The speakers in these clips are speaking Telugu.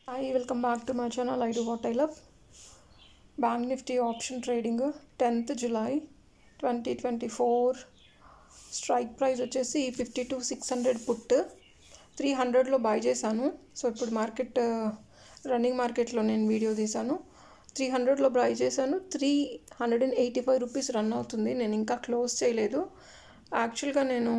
Hi welcome back to my channel I do what I love bank Nifty option trading tenth July twenty twenty four strike price వచ్చేసి fifty two six hundred put three హండ్రెడ్లో బై చేశాను సో ఇప్పుడు మార్కెట్ రన్నింగ్ మార్కెట్లో నేను వీడియో తీశాను త్రీ హండ్రెడ్లో బై చేశాను three hundred and eighty five rupees run అవుతుంది నేను ఇంకా క్లోజ్ చేయలేదు యాక్చువల్గా నేను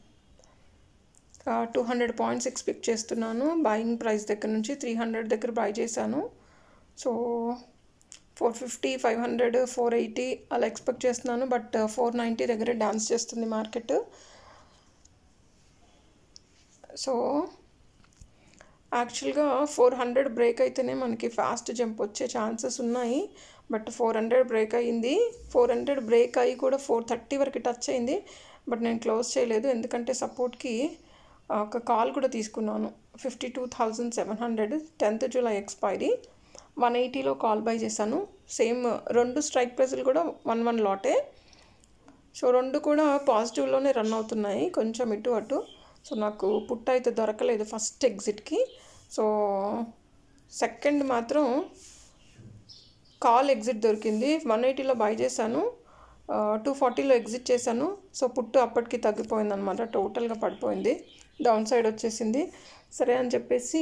టూ హండ్రెడ్ పాయింట్స్ ఎక్స్పెక్ట్ చేస్తున్నాను బయింగ్ ప్రైస్ దగ్గర నుంచి త్రీ హండ్రెడ్ దగ్గర బై చేశాను so four fifty five hundred four eighty అలా ఎక్స్పెక్ట్ చేస్తున్నాను బట్ ఫోర్ నైంటీ దగ్గర డాన్స్ చేస్తుంది మార్కెట్ సో యాక్చువల్గా ఫోర్ హండ్రెడ్ బ్రేక్ అయితేనే మనకి ఫాస్ట్ జంప్ వచ్చే ఛాన్సెస్ ఉన్నాయి బట్ ఫోర్ హండ్రెడ్ బ్రేక్ అయ్యింది ఫోర్ హండ్రెడ్ బ్రేక్ అయ్యి కూడా ఫోర్ థర్టీ వరకు టచ్ అయింది బట్ నేను క్లోజ్ చేయలేదు ఎందుకంటే సపోర్ట్కి ఒక కాల్ కూడా తీసుకున్నాను fifty two thousand seven hundred tenth July expiry one ఎయిటీలో కాల్ బై చేశాను సేమ్ రెండు స్ట్రైక్ ప్రైస్లు కూడా వన్ వన్ లాటే సో రెండు కూడా పాజిటివ్లోనే రన్ అవుతున్నాయి కొంచెం ఇటు అటు సో నాకు పుట్ట అయితే దొరకలేదు ఫస్ట్ ఎగ్జిట్కి సో సెకండ్ మాత్రం కాల్ ఎగ్జిట్ దొరికింది వన్ ఎయిటీలో బై చేశాను టూ ఫార్టీలో ఎగ్జిట్ చేశాను సో పుట్టు అప్పటికి తగ్గిపోయింది అనమాట టోటల్గా పడిపోయింది డౌన్ సైడ్ వచ్చేసింది సరే అని చెప్పేసి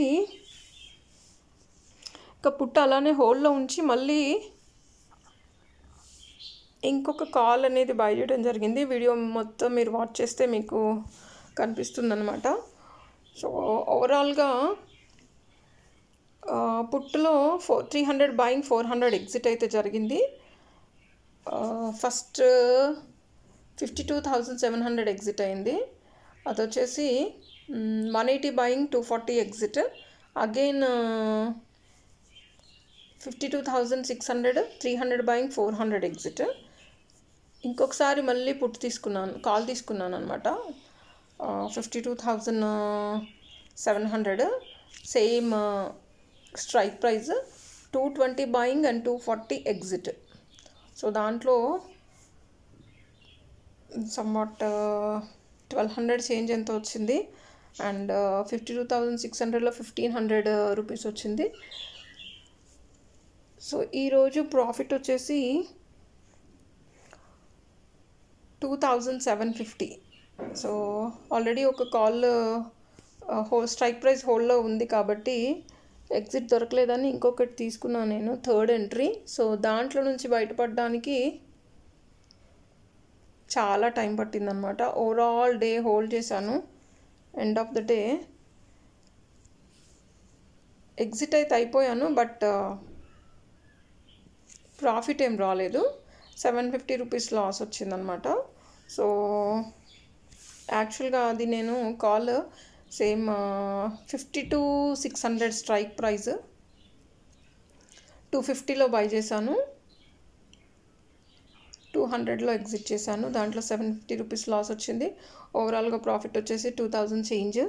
ఇంకా పుట్టు అలానే హోల్డ్లో ఉంచి మళ్ళీ ఇంకొక కాల్ అనేది బై చేయడం జరిగింది వీడియో మొత్తం మీరు వాచ్ చేస్తే మీకు కనిపిస్తుంది అనమాట సో ఓవరాల్గా పుట్టులో four three hundred buying four hundred exit అయితే జరిగింది first fifty two thousand seven hundred exit అయింది అది వచ్చేసి one eighty buying two forty exit again fifty two thousand six hundred three hundred buying four hundred exit ఇంకొకసారి మళ్ళీ పుట్టు తీసుకున్నాను కాల్ తీసుకున్నాను అనమాట fifty two thousand seven hundred same strike price two twenty buying and two forty exit so దాంట్లో సమ్వాట్ ట్వెల్వ్ హండ్రెడ్ చేంజ్ ఎంత వచ్చింది and fifty two thousand six హండ్రెడ్లో ఫిఫ్టీన్ హండ్రెడ్ రూపీస్ వచ్చింది సో ఈరోజు ప్రాఫిట్ వచ్చేసి two thousand seven fifty so already ఒక కాల్ హోల్ స్ట్రైక్ ప్రైస్ హోల్డ్లో ఉంది కాబట్టి ఎగ్జిట్ దొరకలేదని ఇంకొకటి తీసుకున్నాను నేను థర్డ్ ఎంట్రీ సో దాంట్లో నుంచి బయటపడడానికి చాలా టైం పట్టిందనమాట ఓవరాల్ డే హోల్డ్ చేశాను end of the day exit అయితే అయిపోయాను బట్ ప్రాఫిట్ ఏం రాలేదు సెవెన్ ఫిఫ్టీ రూపీస్ లాస్ వచ్చిందనమాట సో యాక్చువల్గా అది నేను call same fifty two six hundred strike price two ఫిఫ్టీలో బై చేశాను టూ హండ్రెడ్లో ఎగ్జిట్ చేశాను దాంట్లో సెవెన్ ఫిఫ్టీ రూపీస్ లాస్ వచ్చింది ఓవరాల్గా ప్రాఫిట్ వచ్చేసి two thousand change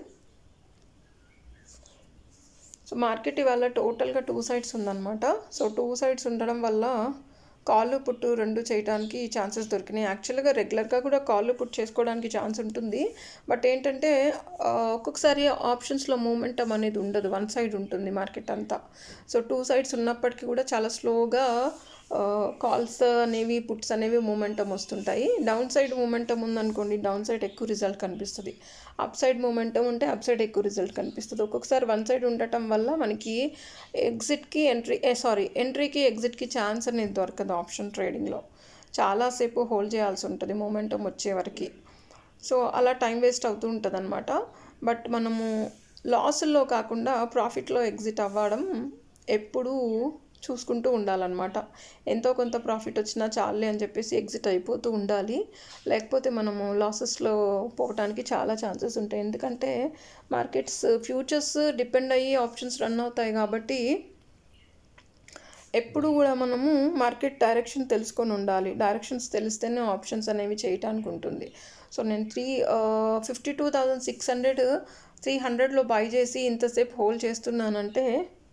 so market ఇవాళ టోటల్గా టూ సైడ్స్ ఉందన్నమాట సో టూ సైడ్స్ ఉండడం వల్ల కాళ్ళు పుట్టు రెండు చేయడానికి ఛాన్సెస్ దొరికినాయి యాక్చువల్గా రెగ్యులర్గా కూడా కాళ్ళు పుట్టు చేసుకోవడానికి ఛాన్స్ ఉంటుంది బట్ ఏంటంటే ఒక్కొక్కసారి ఆప్షన్స్లో మూమెంటం అనేది ఉండదు వన్ సైడ్ ఉంటుంది మార్కెట్ అంతా సో టూ సైడ్స్ ఉన్నప్పటికీ కూడా చాలా స్లోగా కాల్స్ అనేవి పుట్స్ అనేవి మూమెంటం వస్తుంటాయి డౌన్ సైడ్ మూమెంటం ఉందనుకోండి డౌన్ సైడ్ ఎక్కువ రిజల్ట్ కనిపిస్తుంది అప్ సైడ్ మూమెంటం ఉంటే అప్ సైడ్ ఎక్కువ రిజల్ట్ కనిపిస్తుంది ఒక్కొక్కసారి వన్ సైడ్ ఉండటం వల్ల మనకి ఎగ్జిట్కి ఎంట్రీ సారీ ఎంట్రీకి ఎగ్జిట్కి ఛాన్స్ అనేది దొరకదు ఆప్షన్ ట్రేడింగ్లో చాలాసేపు హోల్డ్ చేయాల్సి ఉంటుంది మూమెంటం వచ్చే వరకు సో అలా టైం వేస్ట్ అవుతూ ఉంటుంది అనమాట బట్ మనము లాసుల్లో కాకుండా ప్రాఫిట్లో ఎగ్జిట్ అవ్వడం ఎప్పుడూ చూసుకుంటూ ఉండాలన్నమాట ఎంతో కొంత ప్రాఫిట్ వచ్చినా చాలే అని చెప్పేసి ఎగ్జిట్ అయిపోతూ ఉండాలి లేకపోతే మనము లాసెస్లో పోవడానికి చాలా ఛాన్సెస్ ఉంటాయి ఎందుకంటే మార్కెట్స్ ఫ్యూచర్స్ డిపెండ్ అయ్యి ఆప్షన్స్ రన్ అవుతాయి కాబట్టి ఎప్పుడు కూడా మనము మార్కెట్ డైరెక్షన్ తెలుసుకొని ఉండాలి డైరెక్షన్స్ తెలిస్తేనే ఆప్షన్స్ అనేవి చేయటానికి ఉంటుంది సో నేను three fifty two thousand six hundred three హండ్రెడ్లో బై చేసి ఇంతసేపు హోల్డ్ చేస్తున్నానంటే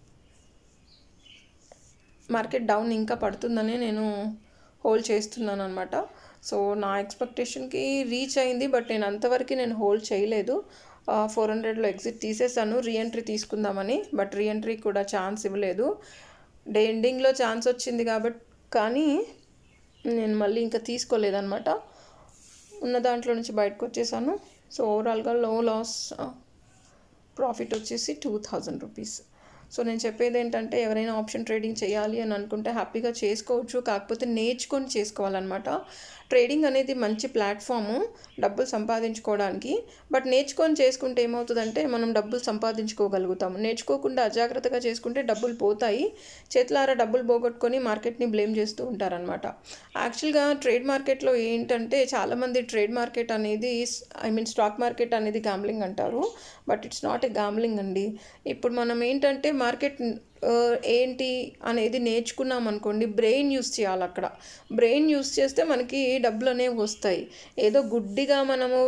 మార్కెట్ డౌన్ ఇంకా పడుతుందని నేను హోల్డ్ చేస్తున్నాను అనమాట సో నా ఎక్స్పెక్టేషన్కి రీచ్ అయింది బట్ నేను అంతవరకు నేను హోల్డ్ చేయలేదు ఫోర్ హండ్రెడ్లో ఎగ్జిట్ తీసేసాను రీఎంట్రీ తీసుకుందామని బట్ రీఎంట్రీ కూడా ఛాన్స్ ఇవ్వలేదు డే ఎండింగ్లో ఛాన్స్ వచ్చింది కాబట్టి కానీ నేను మళ్ళీ ఇంకా తీసుకోలేదన్నమాట ఉన్న దాంట్లో నుంచి బయటకు వచ్చేసాను సో ఓవరాల్గా లో లాస్ ప్రాఫిట్ వచ్చేసి టూ థౌజండ్ రూపీస్ సో నేను చెప్పేది ఏంటంటే ఎవరైనా ఆప్షన్ ట్రేడింగ్ చేయాలి అని అనుకుంటే హ్యాపీగా చేసుకోవచ్చు కాకపోతే నేర్చుకొని చేసుకోవాలన్నమాట ట్రేడింగ్ అనేది మంచి ప్లాట్ఫాము డబ్బులు సంపాదించుకోవడానికి బట్ నేర్చుకొని చేసుకుంటే ఏమవుతుందంటే మనం డబ్బులు సంపాదించుకోగలుగుతాము నేర్చుకోకుండా అజాగ్రత్తగా చేసుకుంటే డబ్బులు పోతాయి చేతులారా డబ్బులు పోగొట్టుకొని మార్కెట్ని బ్లేమ్ చేస్తూ ఉంటారనమాట యాక్చువల్గా ట్రేడ్ మార్కెట్లో ఏంటంటే చాలామంది ట్రేడ్ మార్కెట్ అనేది ఐ మీన్ స్టాక్ మార్కెట్ అనేది గ్యాంబ్లింగ్ అంటారు but it's not a gambling అండి ఇప్పుడు మనం ఏంటంటే మార్కెట్ ఏంటి అనేది నేర్చుకున్నాం అనుకోండి బ్రెయిన్ యూస్ చేయాలి అక్కడ బ్రెయిన్ యూస్ చేస్తే మనకి డబ్బులు అనేవి వస్తాయి ఏదో గుడ్డిగా మనము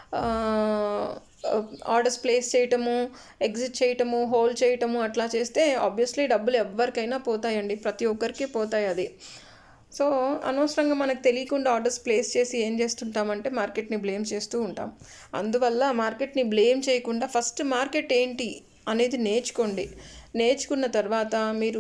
ఆర్డర్స్ ప్లేస్ చేయటము ఎగ్జిట్ చేయటము హోల్డ్ చేయటము అట్లా చేస్తే ఆబ్వియస్లీ డబ్బులు ఎవరికైనా పోతాయండి ప్రతి ఒక్కరికి పోతాయి అది సో అనవసరంగా మనకు తెలియకుండా ఆర్డర్స్ ప్లేస్ చేసి ఏం చేస్తుంటామంటే మార్కెట్ని బ్లేమ్ చేస్తూ ఉంటాం అందువల్ల మార్కెట్ని బ్లేమ్ చేయకుండా ఫస్ట్ మార్కెట్ ఏంటి అనేది నేర్చుకోండి నేర్చుకున్న తర్వాత మీరు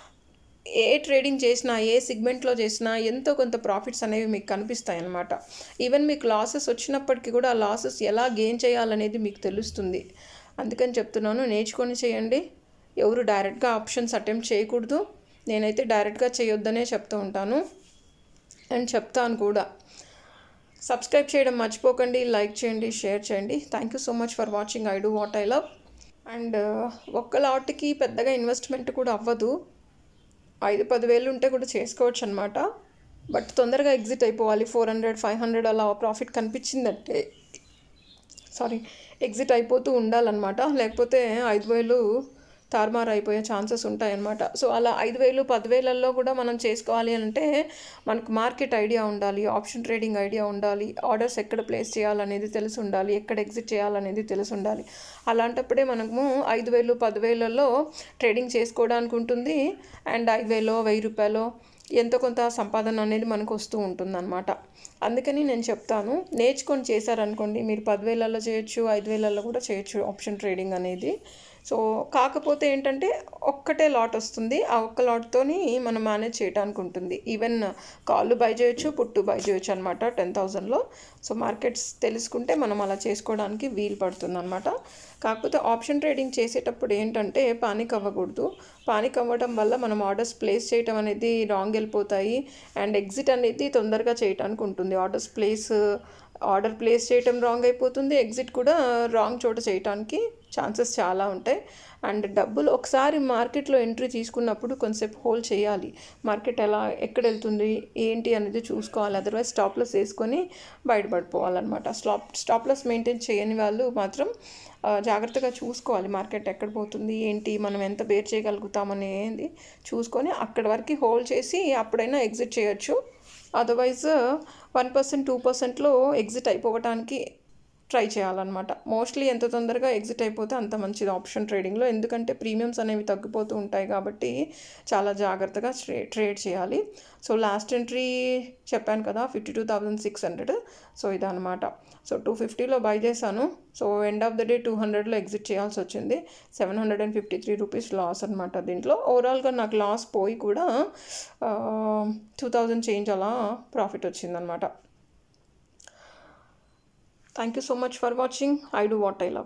ఏ ట్రేడింగ్ చేసినా ఏ సిగ్మెంట్లో చేసినా ఎంతో కొంత ప్రాఫిట్స్ అనేవి మీకు కనిపిస్తాయి అన్నమాట ఈవెన్ మీకు లాసెస్ వచ్చినప్పటికీ కూడా ఆ లాసెస్ ఎలా గెయిన్ చేయాలనేది మీకు తెలుస్తుంది అందుకని చెప్తున్నాను నేర్చుకొని చేయండి ఎవరు డైరెక్ట్గా ఆప్షన్స్ అటెంప్ట్ చేయకూడదు నేనైతే డైరెక్ట్గా చేయొద్దనే చెప్తూ ఉంటాను అండ్ చెప్తాను కూడా సబ్స్క్రైబ్ చేయడం మర్చిపోకండి లైక్ చేయండి షేర్ చేయండి thank you so much for watching I do what I love and ఒక్క లాట్కి పెద్దగా ఇన్వెస్ట్మెంట్ కూడా అవ్వదు ఐదు పదివేలు ఉంటే కూడా చేసుకోవచ్చు అనమాట బట్ తొందరగా ఎగ్జిట్ అయిపోవాలి ఫోర్ హండ్రెడ్ ఫైవ్ హండ్రెడ్ అలా ప్రాఫిట్ కనిపించిందంటే సారీ ఎగ్జిట్ అయిపోతూ ఉండాలన్నమాట లేకపోతే ఐదు వేలు తారుమారు అయిపోయే ఛాన్సెస్ ఉంటాయన్నమాట సో అలా ఐదు వేలు పదివేలల్లో కూడా మనం చేసుకోవాలి అంటే మనకు మార్కెట్ ఐడియా ఉండాలి ఆప్షన్ ట్రేడింగ్ ఐడియా ఉండాలి ఆర్డర్స్ ఎక్కడ ప్లేస్ చేయాలనేది తెలిసి ఉండాలి ఎక్కడ ఎగ్జిట్ చేయాలనేది తెలిసి ఉండాలి అలాంటప్పుడే మనము ఐదు వేలు పదివేలలో ట్రేడింగ్ చేసుకోవడానికి ఉంటుంది అండ్ ఐదు వేలో వెయ్యి రూపాయలు ఎంతో కొంత సంపాదన అనేది మనకు వస్తూ ఉంటుందన్నమాట అందుకని నేను చెప్తాను నేర్చుకొని చేశారనుకోండి మీరు పదివేలలో చేయొచ్చు ఐదు వేలలో కూడా చేయొచ్చు ఆప్షన్ ట్రేడింగ్ అనేది సో కాకపోతే ఏంటంటే ఒక్కటే లాట్ వస్తుంది ఆ ఒక్క లాట్తోని మనం మేనేజ్ చేయడానికి ఉంటుంది ఈవెన్ కాళ్ళు బై చేయొచ్చు పుట్టు బై చేయొచ్చు అనమాట టెన్ థౌజండ్లో సో మార్కెట్స్ తెలుసుకుంటే మనం అలా చేసుకోవడానికి వీలు పడుతుంది అనమాట కాకపోతే ఆప్షన్ ట్రేడింగ్ చేసేటప్పుడు ఏంటంటే పానిక్ అవ్వకూడదు పానిక్ అవ్వడం వల్ల మనం ఆర్డర్స్ ప్లేస్ చేయడం అనేది రాంగ్ వెళ్ళిపోతాయి అండ్ ఎగ్జిట్ అనేది తొందరగా చేయడానికి ఉంటుంది ఆర్డర్స్ ప్లేస్ ఆర్డర్ ప్లేస్ చేయటం రాంగ్ అయిపోతుంది ఎగ్జిట్ కూడా రాంగ్ చోట చేయటానికి ఛాన్సెస్ చాలా ఉంటాయి అండ్ డబ్బులు ఒకసారి మార్కెట్లో ఎంట్రీ తీసుకున్నప్పుడు కొంచెంసేపు హోల్డ్ చేయాలి మార్కెట్ ఎలా ఎక్కడ వెళ్తుంది ఏంటి అనేది చూసుకోవాలి అదర్వైజ్ స్టాప్లెస్ వేసుకొని బయటపడిపోవాలన్నమాట స్టాప్ స్టాప్లెస్ మెయింటైన్ చేయని వాళ్ళు మాత్రం జాగ్రత్తగా చూసుకోవాలి మార్కెట్ ఎక్కడ పోతుంది ఏంటి మనం ఎంత బేర్ చేయగలుగుతామనేది చూసుకొని అక్కడి వరకు హోల్డ్ చేసి అప్పుడైనా ఎగ్జిట్ చేయొచ్చు అదర్వైజ్ వన్ పర్సెంట్ టూ పర్సెంట్లో ఎగ్జిట్ అయిపోవటానికి ట్రై చేయాలన్నమాట మోస్ట్లీ ఎంత తొందరగా ఎగ్జిట్ అయిపోతే అంత మంచిది ఆప్షన్ ట్రేడింగ్లో ఎందుకంటే ప్రీమియమ్స్ అనేవి తగ్గిపోతూ ఉంటాయి కాబట్టి చాలా జాగ్రత్తగా ట్రే ట్రేడ్ చేయాలి సో లాస్ట్ ఎంట్రీ చెప్పాను కదా fifty two thousand six hundred so ఇదనమాట సో టూ ఫిఫ్టీలో బై చేశాను so end of the day two హండ్రెడ్లో ఎగ్జిట్ చేయాల్సి వచ్చింది seven hundred and fifty three rupees loss అనమాట దీంట్లో ఓవరాల్గా నాకు లాస్ పోయి కూడా టూ థౌజండ్ చేంజ్ అలా ప్రాఫిట్ వచ్చిందనమాట Thank you so much for watching. I do what I love.